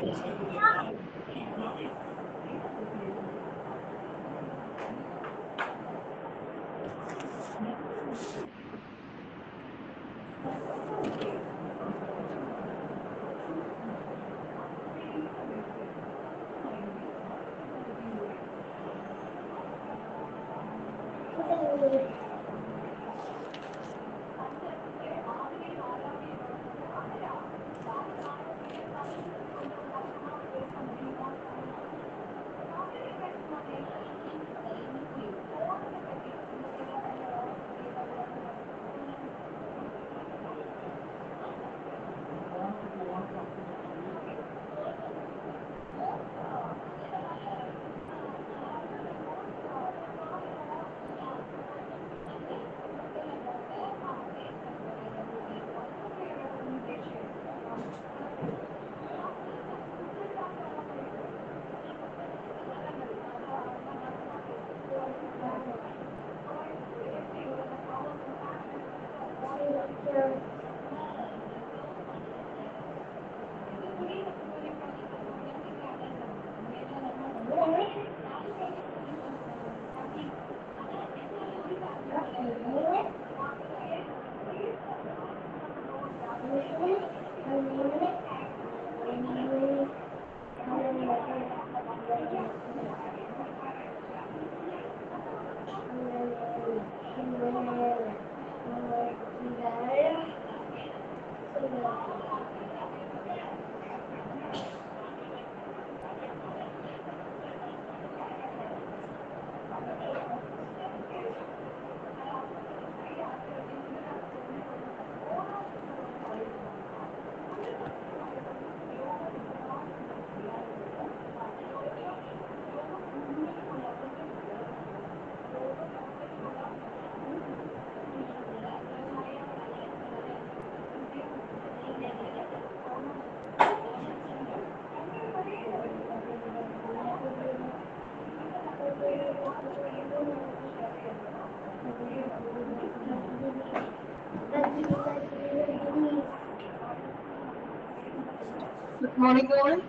Good morning, all.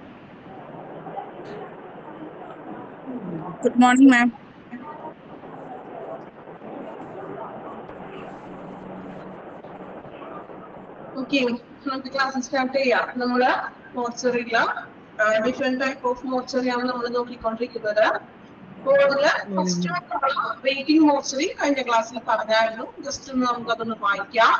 Good morning, ma'am. Okay നമുക്ക് class start ചെയ്യാം നമ്മള് മോർച്ചറിയില്ല ഡിഫറെന്റ് ടൈപ്പ് ഓഫ് മോർച്ചറിയാണ് നമ്മൾ നോക്കിക്കൊണ്ടിരിക്കുന്നത് അപ്പോൾ അതില് ഫസ്റ്റ് വെയിറ്റിംഗ് മോർച്ചറി കഴിഞ്ഞ ക്ലാസ്സിൽ പറഞ്ഞായിരുന്നു ജസ്റ്റ് ഒന്ന് നമുക്കതൊന്ന് വായിക്കാം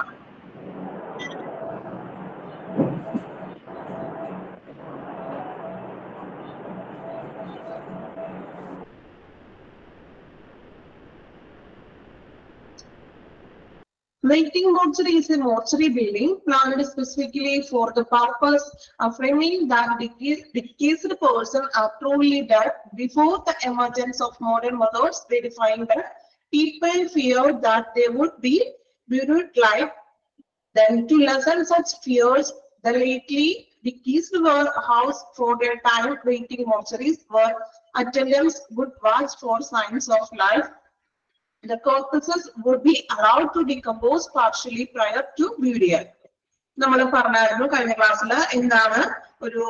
Waiting mortuary is a mortuary building planned specifically for the purpose of framing that dece- deceased person are truly dead before the emergence of modern methods. They define that people feared that they would be buried live. Then to lessen such fears, the lately deceased were housed for their time waiting mortuaries where attendants would watch for signs of life the corpses would be allowed to decompose partially prior to burial. നമ്മൾ പറഞ്ഞായിരുന്നു കഴിഞ്ഞ ക്ലാസ്സിൽ എന്താണ് ഒരു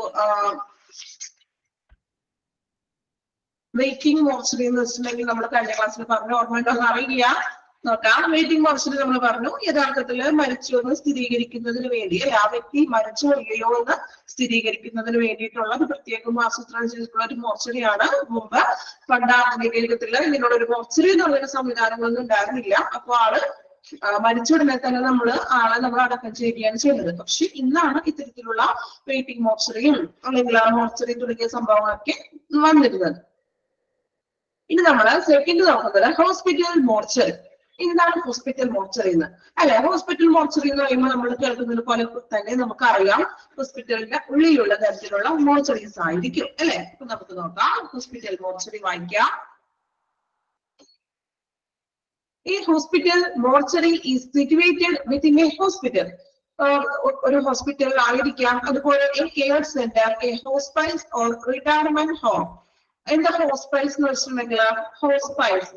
waiting mortuary എന്ന് വെച്ചിട്ടുണ്ടെങ്കിൽ നമ്മൾ കഴിഞ്ഞ ക്ലാസ്സിൽ പറഞ്ഞു ഓർമ്മയുണ്ടോ എന്ന് അറിയില്ല നോക്കാം വെയിറ്റിംഗ് മോർച്ചറി നമ്മൾ പറഞ്ഞു യഥാർത്ഥത്തിൽ മരിച്ചു എന്ന് സ്ഥിരീകരിക്കുന്നതിന് വേണ്ടി അല്ലെ ആ വ്യക്തി മരിച്ചോ ഇല്ലയോ എന്ന് സ്ഥിരീകരിക്കുന്നതിന് വേണ്ടിയിട്ടുള്ള ഒരു പ്രത്യേകം ആസൂത്രണം ചെയ്തിട്ടുള്ള ഒരു മോർച്ചറിയാണ് മുമ്പ് പണ്ട് ആധുനിക യുഗത്തില് ഇങ്ങനെയുള്ള ഒരു മോർച്ചറി എന്ന് പറയുന്ന സംവിധാനങ്ങളൊന്നും ഉണ്ടായിരുന്നില്ല അപ്പൊ ആള് ആ, മരിച്ച ഉടനെ തന്നെ നമ്മൾ ആളെ നമ്മൾ അടക്കം ചെയ്യുകയാണ് ചെയ്യുന്നത് പക്ഷെ ഇന്നാണ് ഇത്തരത്തിലുള്ള വെയിറ്റിംഗ് മോർച്ചറിയും അല്ലെങ്കിൽ ആ മോർച്ചറി തുടങ്ങിയ സംഭവങ്ങളൊക്കെ വന്നിരുന്നത് ഇനി നമ്മള് സെക്കൻഡ് നോക്കുന്നത് ഹോസ്പിറ്റൽ മോർച്ചറി എന്താണ് ഹോസ്പിറ്റൽ മോർച്ചറി എന്ന് അല്ലെ ഹോസ്പിറ്റൽ മോർച്ചറി എന്ന് പറയുമ്പോൾ നമ്മൾ കേൾക്കുന്നത് പോലെ തന്നെ നമുക്കറിയാം ഹോസ്പിറ്റലിന്റെ ഉള്ളിലുള്ള തരത്തിലുള്ള മോർച്ചറീസ് ആയിരിക്കും അല്ലെ അപ്പൊ നമുക്ക് നോക്കാം ഹോസ്പിറ്റൽ മോർച്ചറി വായിക്കാം ഈ hospital mortuary is situated within a hospital ഒരു ഹോസ്പിറ്റൽ ആയിരിക്കാം അതുപോലെ a care centre a hospice or retirement home എന്താ ഹോസ്പൈസ് എന്ന് വെച്ചിട്ടുണ്ടെങ്കിൽ ഹോസ്പൈസ്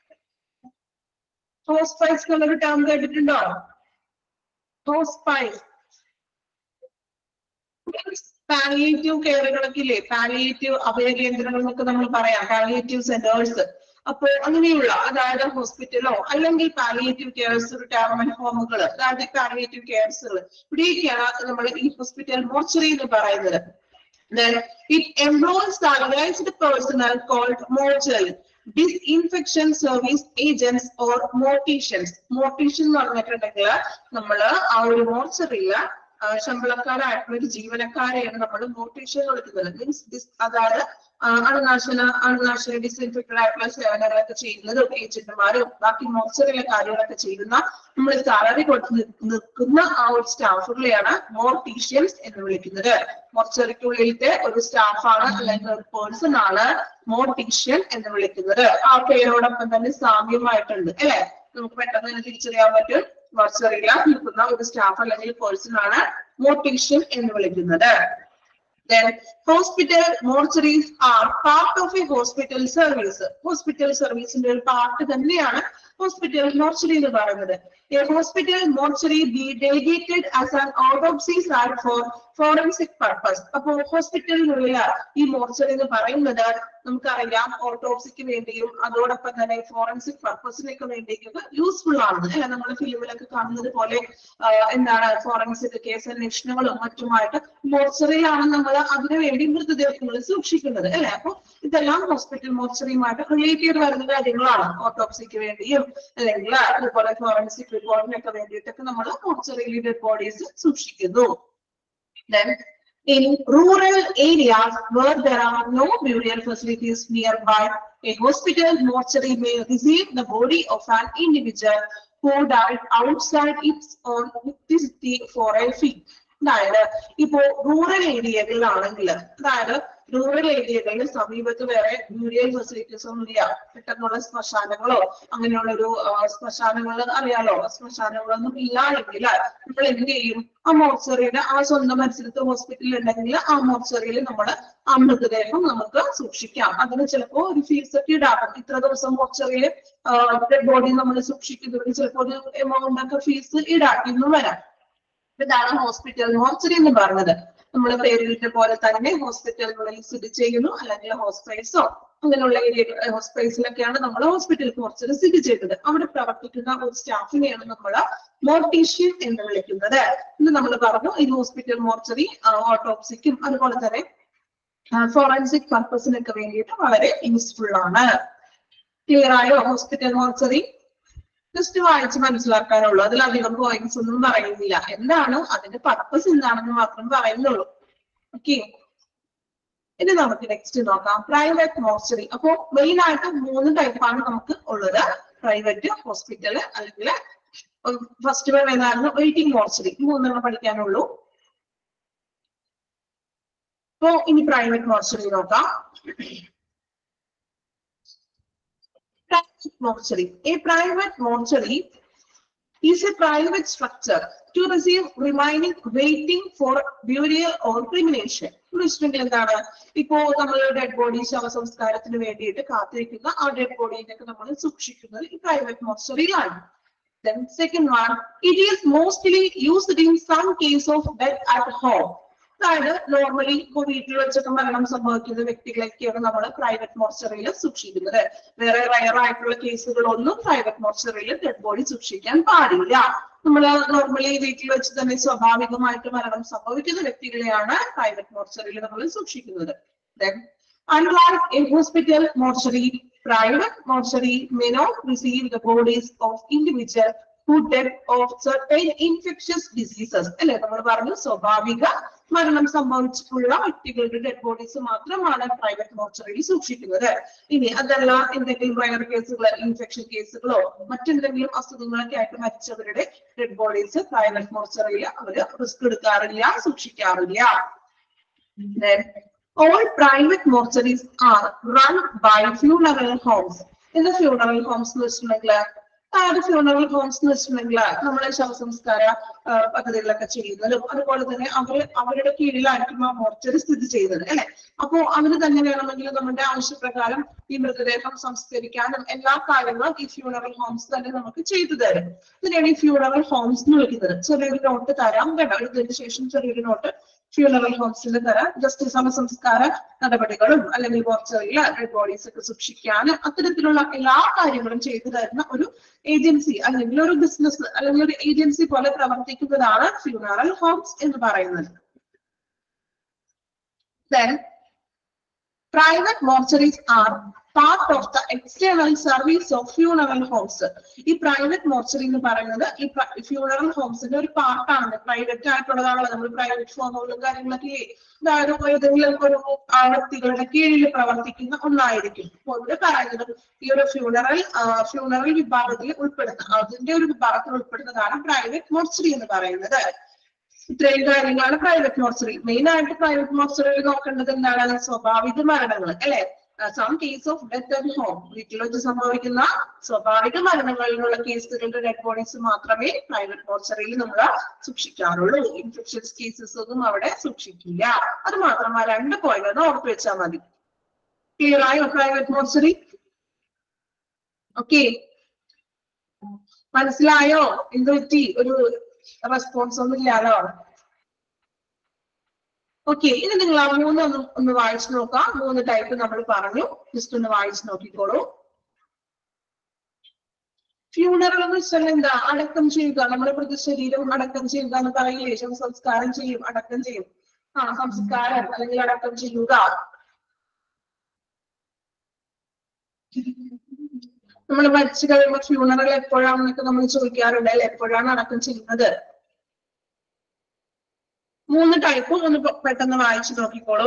ഹോസ്പൈസ് എന്നുള്ളൊരു ടേം കേട്ടിട്ടുണ്ടോ ഹോസ്പൈസ് പാലിയേറ്റീവ് കെയറുകളൊക്കെ ഇല്ലേ പാലിയേറ്റീവ് അഭയകേന്ദ്രങ്ങൾ എന്നൊക്കെ നമ്മൾ പറയാം പാലിയേറ്റീവ് സെന്റേഴ്സ് അപ്പൊ അങ്ങനെയുള്ള അതായത് ഹോസ്പിറ്റലോ അല്ലെങ്കിൽ പാലിയേറ്റീവ് കെയർസ് റിട്ടയർമെന്റ് ഹോമുകൾ അതായത് പാലിയേറ്റീവ് കെയർസുകൾ ഇവിടെയൊക്കെയാണ് നമ്മൾ ഈ ഹോസ്പിറ്റൽ മോർച്ചറി എന്ന് പറയുന്നത് Then it employs the organized personnel called mortuary, disinfection service agents or morticians. Mortician എന്ന് പറഞ്ഞിട്ടുണ്ടെങ്കിൽ നമ്മള് ആ ഒരു മോർച്ചറിയില് ശമ്പളക്കാരായിട്ടുള്ള ഒരു ജീവനക്കാരെയാണ് നമ്മൾ മോർട്ടീഷ്യൻ എന്ന് വിളിക്കുന്നത് മീൻസ് അതായത് ആ, അണുനാശന അണുനാശന ഡിസ്ഇൻഫെക്റ്റഡ് ആയിട്ടുള്ള സേവനങ്ങളൊക്കെ ചെയ്യുന്നതും ഏജന്റുമാരും ബാക്കി മോർച്ചറിയിലെ കാര്യങ്ങളൊക്കെ ചെയ്യുന്ന നമ്മൾ സാലറി കൊടുത്ത് നി- നിൽക്കുന്ന ആ ഒരു സ്റ്റാഫുകളെയാണ് മോർട്ടീഷ്യൻസ് എന്ന് വിളിക്കുന്നത് മോർച്ചറിക്കുള്ളിലത്തെ ഒരു സ്റ്റാഫാണ് അല്ലെങ്കിൽ ഒരു പേഴ്സൺ ആണ് മോർട്ടീഷ്യൻ എന്ന് വിളിക്കുന്നത് ആ പേരോടൊപ്പം തന്നെ സാമ്യമായിട്ടുണ്ട് അല്ലെ നമുക്ക് പെട്ടെന്ന് തന്നെ തിരിച്ചറിയാൻ പറ്റും മോർച്ചറിയില നിൽക്കുന്ന ഒരു സ്റ്റാഫ് അല്ലെങ്കിൽ പേഴ്സൺ ആണ് മോർട്ടീഷ്യൻ എന്ന് വിളിക്കുന്നത് Then hospital mortuaries are part of a hospital service. Hospital service ന്റെ ഒരു പാർട്ട് തന്നെയാണ് hospital mortuary എന്ന് പറയുന്നത്. A hospital mortuary be delegated as an autopsy site for forensic purpose. അപ്പോ ഹോസ്പിറ്റലിനുള്ള ഈ മോർച്ചറി എന്ന് പറയുന്നത് നമുക്കറിയാം ഓട്ടോപ്സിക്ക് വേണ്ടിയും അതോടൊപ്പം തന്നെ ഫോറൻസിക് പർപ്പസിനൊക്കെ വേണ്ടിയും യൂസ്ഫുൾ ആണ് അല്ലെ നമ്മൾ ഫിലിമിലൊക്കെ കാണുന്നത് പോലെ ആ, എന്താണ് ഫോറൻസിക് കേസ് അന്വേഷണങ്ങളും മറ്റുമായിട്ട് മോർച്ചറിയിലാണ് നമ്മൾ അതിനു വേണ്ടി മൃതദേഹങ്ങൾ സൂക്ഷിക്കുന്നത് അല്ലെ അപ്പൊ ഇതെല്ലാം ഹോസ്പിറ്റൽ മോർച്ചറിയുമായിട്ട് റിലേറ്റ് ചെയ്ത് വരുന്ന കാര്യങ്ങളാണ് ഓട്ടോപ്സിക്ക് വേണ്ടിയും അല്ലെങ്കിൽ അതുപോലെ ഫോറൻസിക് റിപ്പോർട്ടിനൊക്കെ വേണ്ടിയിട്ടൊക്കെ നമ്മൾ മോർച്ചറിയിൽ ഡെഡ് ബോഡീസ് സൂക്ഷിക്കുന്നു Then, in rural areas where there are no burial facilities nearby, a hospital mortuary may receive the body of an individual who died outside its own city for a fee. അതായത് ഇപ്പോ rural ഏരിയകളിലാണെങ്കിൽ അതായത് rural ഏരിയകളിൽ സമീപത്ത് വേറെ ബ്യൂരിയൽ facilities ഒന്നും ഇല്ല പെട്ടെന്നുള്ള ശ്മശാനങ്ങളോ അങ്ങനെയുള്ള ഒരു ശ്മശാനങ്ങൾ അറിയാലോ ശ്മശാനങ്ങളൊന്നും ഇല്ല എങ്കിൽ നമ്മൾ എന്ത് ചെയ്യും ആ മോർച്ചറിയുടെ ആ സ്വന്തം പരിസരത്ത് ഹോസ്പിറ്റലിൽ ഉണ്ടെങ്കിൽ ആ മോർച്ചറിയിൽ നമ്മൾ ആ മൃതദേഹം നമുക്ക് സൂക്ഷിക്കാം അതിന് ചിലപ്പോ ഒരു ഫീസ് ഒക്കെ ഇടാം ഇത്ര ദിവസം മോർച്ചറിയിൽ ഡെഡ് ബോഡി നമ്മൾ സൂക്ഷിക്കുന്നതിന് ചിലപ്പോ ഒരു എമൗണ്ട് ഒക്കെ ഫീസ് ഈടാക്കിയെന്നും വരാം ഇതാണ് ഹോസ്പിറ്റൽ മോർച്ചറി എന്ന് പറഞ്ഞത് നമ്മൾ പേരിലിട്ട പോലെ തന്നെ ഹോസ്പിറ്റലുകളിൽ സ്ഥിതി ചെയ്യുന്നു അല്ലെങ്കിൽ ഹോസ്പൈസോ അങ്ങനെയുള്ള ഏരിയ ഹോസ്പൈസിലൊക്കെയാണ് നമ്മൾ ഹോസ്പിറ്റൽ മോർച്ചറി സ്ഥിതി ചെയ്യുന്നത് അവിടെ പ്രവർത്തിക്കുന്ന ഒരു സ്റ്റാഫിനെയാണ് നമ്മൾ മോർട്ടീഷ്യൻ എന്ന് വിളിക്കുന്നത് ഇന്ന് നമ്മൾ പറഞ്ഞു ഈ ഹോസ്പിറ്റൽ മോർച്ചറി ഓട്ടോപ്സിക്കും അതുപോലെ തന്നെ ഫോറൻസിക് പർപ്പസിനൊക്കെ വേണ്ടിയിട്ട് വളരെ യൂസ്ഫുൾ ആണ് ക്ലിയർ ആയോ ഹോസ്പിറ്റൽ മോർച്ചറി ജസ്റ്റ് വായിച്ച് മനസ്സിലാക്കാനുള്ളൂ അതിലധികം പോയിന്റ്സ് ഒന്നും പറയുന്നില്ല എന്താണ് അതിന്റെ പർപ്പസ് എന്താണെന്ന് മാത്രം പറയുന്നുള്ളൂ ഓക്കെ ഇനി നമുക്ക് നെക്സ്റ്റ് നോക്കാം പ്രൈവറ്റ് മോർച്ചറി അപ്പോ മെയിൻ ആയിട്ട് മൂന്ന് ടൈപ്പാണ് നമുക്ക് ഉള്ളത് പ്രൈവറ്റ് ഹോസ്പിറ്റൽ അല്ലെങ്കിൽ ഫസ്റ്റ് വൺ ഏതായിരുന്നു വെയിറ്റിംഗ് മോർച്ചറി മൂന്നെണ്ണം പഠിക്കാനുള്ളൂ അപ്പോ ഇനി പ്രൈവറ്റ് മോർച്ചറി നോക്കാം private mortuary. A private mortuary is a private structure to receive remaining waiting for burial or cremation. വെച്ചിട്ടുണ്ടെങ്കിൽ എന്താണ് ഇപ്പോ നമ്മൾ ഡെഡ് ബോഡി ശവസംസ്കാരത്തിന് വേണ്ടിയിട്ട് കാത്തിരിക്കുന്ന ആ ഡെഡ് ബോഡീനൊക്കെ നമ്മൾ സൂക്ഷിക്കുന്നത് ഈ പ്രൈവറ്റ് മോർച്ചറിയിലാണ് Then second one, it is mostly used in some case of death at home. അതായത് നോർമലി ഇപ്പൊ വീട്ടിൽ വെച്ചൊക്കെ മരണം സംഭവിക്കുന്ന വ്യക്തികളൊക്കെയാണ് നമ്മൾ പ്രൈവറ്റ് മോർച്ചറിയിൽ സൂക്ഷിക്കുന്നത് വേറെ റയർ ആയിട്ടുള്ള കേസുകളൊന്നും പ്രൈവറ്റ് മോർച്ചറിയിൽ ഡെഡ് ബോഡി സൂക്ഷിക്കാൻ പാടില്ല നമ്മൾ നോർമലി വീട്ടിൽ വെച്ച് തന്നെ സ്വാഭാവികമായിട്ട് മരണം സംഭവിക്കുന്ന വ്യക്തികളെയാണ് പ്രൈവറ്റ് മോർച്ചറിയിൽ നമ്മൾ സൂക്ഷിക്കുന്നത് Then, unlike a hospital mortuary, private mortuary may not receive the bodies of individual who dead of certain infectious diseases അല്ലെ നമ്മൾ പറഞ്ഞു സ്വാഭാവിക മരണം സംഭവിച്ചിട്ടുള്ള വ്യക്തികളുടെ ഡെഡ് ബോഡീസ് മാത്രമാണ് പ്രൈവറ്റ് മോർച്ചറിയിൽ സൂക്ഷിക്കുന്നത് ഇനി അതല്ല എന്തെങ്കിലും വൈറൽ കേസുകൾ ഇൻഫെക്ഷൻ കേസുകളോ മറ്റെന്തെങ്കിലും അസുഖങ്ങളൊക്കെ ആയിട്ട് മരിച്ചവരുടെ ഡെഡ് ബോഡീസ് പ്രൈവറ്റ് മോർച്ചറിയിൽ അവര് റിസ്ക് എടുക്കാറില്ല സൂക്ഷിക്കാറില്ല Then, all private mortuaries are run by funeral homes. In the funeral homes എന്ന് വെച്ചിട്ടുണ്ടെങ്കിൽ അതായത് ഫ്യൂണറൽ ഹോംസ് എന്ന് വെച്ചിട്ടുണ്ടെങ്കിൽ നമ്മളെ ശവസംസ്കാര ആ, പദ്ധതികളൊക്കെ ചെയ്യുന്നതും അതുപോലെ തന്നെ അവർ അവരുടെ കീഴിലായിരിക്കും ആ മോർച്ചറി സ്ഥിതി ചെയ്യുന്നത് അല്ലെ അപ്പോ അവര് തന്നെ വേണമെങ്കിൽ നമ്മുടെ ആവശ്യപ്രകാരം ഈ മൃതദേഹം സംസ്കരിക്കാനും എല്ലാ കാര്യങ്ങളും ഈ ഫ്യൂണറൽ ഹോംസ് തന്നെ നമുക്ക് ചെയ്തു തരും ഇതിനെയാണ് ഈ ഫ്യൂണറൽ ഹോംസ് എന്ന് വിളിക്കുന്നത് ചെറിയൊരു നോട്ട് തരാം കേട്ടോ ഇതിന് ശേഷം ചെറിയൊരു നോട്ട് ഫ്യൂണറൽ ഹോംസിന്റെ തരം ജസ്റ്റ് സമസംസ്കാര നടപടികളും അല്ലെങ്കിൽ മോർച്ചറിയില് ഡെഡ് ബോഡീസ് ഒക്കെ സൂക്ഷിക്കാനും അത്തരത്തിലുള്ള എല്ലാ കാര്യങ്ങളും ചെയ്തു തരുന്ന ഒരു ഏജൻസി അല്ലെങ്കിൽ ഒരു ബിസിനസ് അല്ലെങ്കിൽ ഒരു ഏജൻസി പോലെ പ്രവർത്തിക്കുന്നതാണ് ഫ്യൂണറൽ ഹോംസ് എന്ന് പറയുന്നത് Then private mortuaries are part of the external service of funeral homes. ഈ പ്രൈവറ്റ് മോർച്ചറി എന്ന് പറയുന്നത് ഈ ഫ്യൂണറൽ ഹോംസിന്റെ ഒരു പാർട്ടാണ് പ്രൈവറ്റ് ആയിട്ടുള്ളതാണല്ലോ നമ്മൾ പ്രൈവറ്റ് ഫോമുകളും കാര്യങ്ങളൊക്കെ ഇല്ലേ? അതായത് ഏതെങ്കിലും ഒരു ആ, വ്യക്തികളുടെ കീഴിൽ പ്രവർത്തിക്കുന്ന ഒന്നായിരിക്കും അപ്പോൾ ഇവിടെ പറയുന്നത് ഈ ഒരു ഫ്യൂണറൽ ഫ്യൂണറൽ വിഭാഗത്തിൽ ഉൾപ്പെടുന്ന അതിന്റെ ഒരു വിഭാഗത്തിൽ ഉൾപ്പെടുന്നതാണ് പ്രൈവറ്റ് മോർച്ചറി എന്ന് പറയുന്നത് ഇത്രയും കാര്യങ്ങളാണ് പ്രൈവറ്റ് മോർച്ചറി മെയിൻ ആയിട്ട് പ്രൈവറ്റ് മോർച്ചറിയിൽ നോക്കേണ്ടത് എന്താണ് സ്വാഭാവിക മരണങ്ങൾ അല്ലെ some case of death at home വീട്ടിൽ വെച്ച് സംഭവിക്കുന്ന സ്വാഭാവിക മരണങ്ങളിലുള്ള കേസുകളുടെ ഡെഡ് ബോഡീസ് മാത്രമേ പ്രൈവറ്റ് മോർച്ചറിയിൽ നമ്മൾ സൂക്ഷിക്കാറുള്ളൂ ഇൻഫെക്ഷൻസ് കേസസ് ഒന്നും അവിടെ സൂക്ഷിക്കില്ല അത് മാത്രം ആ രണ്ട് പോയിന്റ് ഒന്ന് ഓർത്ത് വെച്ചാൽ മതി ക്ലിയർ ആയോ പ്രൈവറ്റ് മോർച്ചറി ഓക്കെ മനസ്സിലായോ എന്ത് പറ്റി ഒരു റെസ്പോൺസ് ഒന്നും ഇല്ലാലോ ഓക്കെ ഇനി നിങ്ങൾ ആ മൂന്ന് ഒന്ന് ഒന്ന് വായിച്ചു നോക്കാം മൂന്ന് ടൈപ്പ് നമ്മൾ പറഞ്ഞു ജസ്റ്റ് ഒന്ന് വായിച്ചു നോക്കിക്കോളൂ ഫ്യൂണറൽ എന്ന് വെച്ചാൽ എന്താ അടക്കം ചെയ്യുക നമ്മുടെ മൃതശരീരം അടക്കം ചെയ്യുക എന്ന് പറയില്ലേ ശവ സംസ്കാരം ചെയ്യും അടക്കം ചെയ്യും ആ സംസ്കാരം അല്ലെങ്കിൽ അടക്കം ചെയ്യുക നമ്മൾ മരിച്ചു കഴിയുമ്പോൾ ഫ്യൂണറൽ എപ്പോഴാണെന്നൊക്കെ നമ്മൾ ചോദിക്കാറുണ്ട് അല്ലെ എപ്പോഴാണ് അടക്കം ചെയ്യുന്നത് മൂന്ന് ടൈപ്പ് ഒന്ന് പെ- പെട്ടെന്ന് വായിച്ചു നോക്കിക്കോളൂ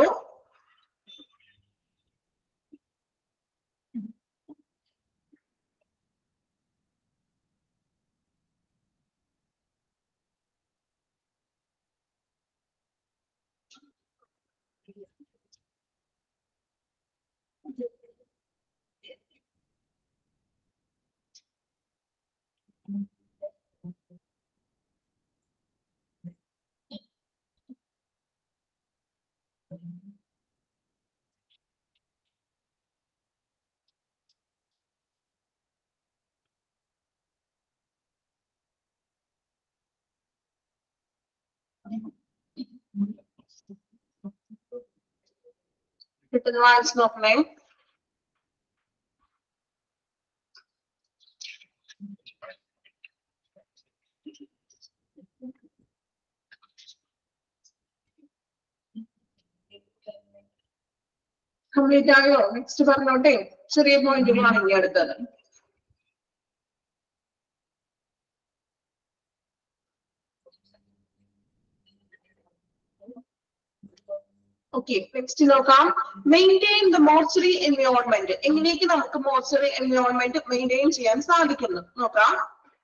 പെട്ടെന്ന് വായിച്ചു നോക്കണേ കംപ്ലീറ്റ് ആയോ നെക്സ്റ്റ് പറഞ്ഞോട്ടെ ചെറിയ പോയിന്റുകളാണ് ഇനി അടുത്തത് ഓക്കെ നെക്സ്റ്റ് നോക്കാം മെയിൻറ്റെയിൻ ദ മോർച്ചറി എൻവയോൺമെന്റ് എങ്ങനെയൊക്കെ നമുക്ക് മോർച്ചറി എൻവയോൺമെന്റ് മെയിൻറ്റെയിൻ ചെയ്യാൻ സാധിക്കുന്നു നോക്കാം